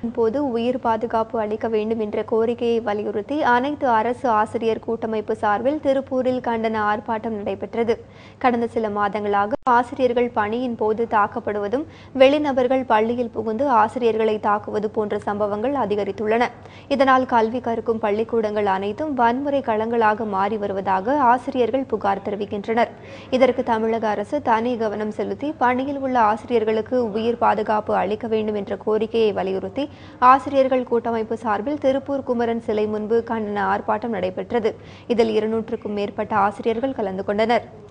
போது உயிர் பாதுகாப்பு அளிக்க வேண்டும் என்ற கோரிக்கையை வலியுறுத்தி அனைத்து அரசு ஆசிரியர் கூட்டமைப்பு சார்பில் திருப்பூரில் கண்டன ஆர்ப்பாட்டம் நடைபெற்றது கடந்த சில மாதங்களாக ஆசிரியர்கள் பணியின் போது தாக்கப்படுவதும் வெளிநபர்கள் பள்ளியில் புகுந்து ஆசிரியர்களை தாக்குவது போன்ற சம்பவங்கள் அதிகரித்துள்ளன இதனால் கல்வி கற்கும் பள்ளிக்கூடங்கள் அனைத்தும் வன்முறை களங்களாக மாறி வருவதாக ஆசிரியர்கள் புகார் தெரிவிக்கின்றனர் இதற்கு தமிழக அரசு தனி கவனம் செலுத்தி பணியில் உள்ள ஆசிரியர்களுக்கு உயிர் பாதுகாப்பு அளிக்க வேண்டும் என்ற கோரிக்கையை வலியுறுத்தி ஆசிரியர்கள் கூட்டமைப்பு சார்பில் திருப்பூர் குமரன் சிலை முன்பு கண்டன ஆர்ப்பாட்டம் நடைபெற்றது இதில் இருநூற்றுக்கும் மேற்பட்ட ஆசிரியர்கள் கலந்து கொண்டனர்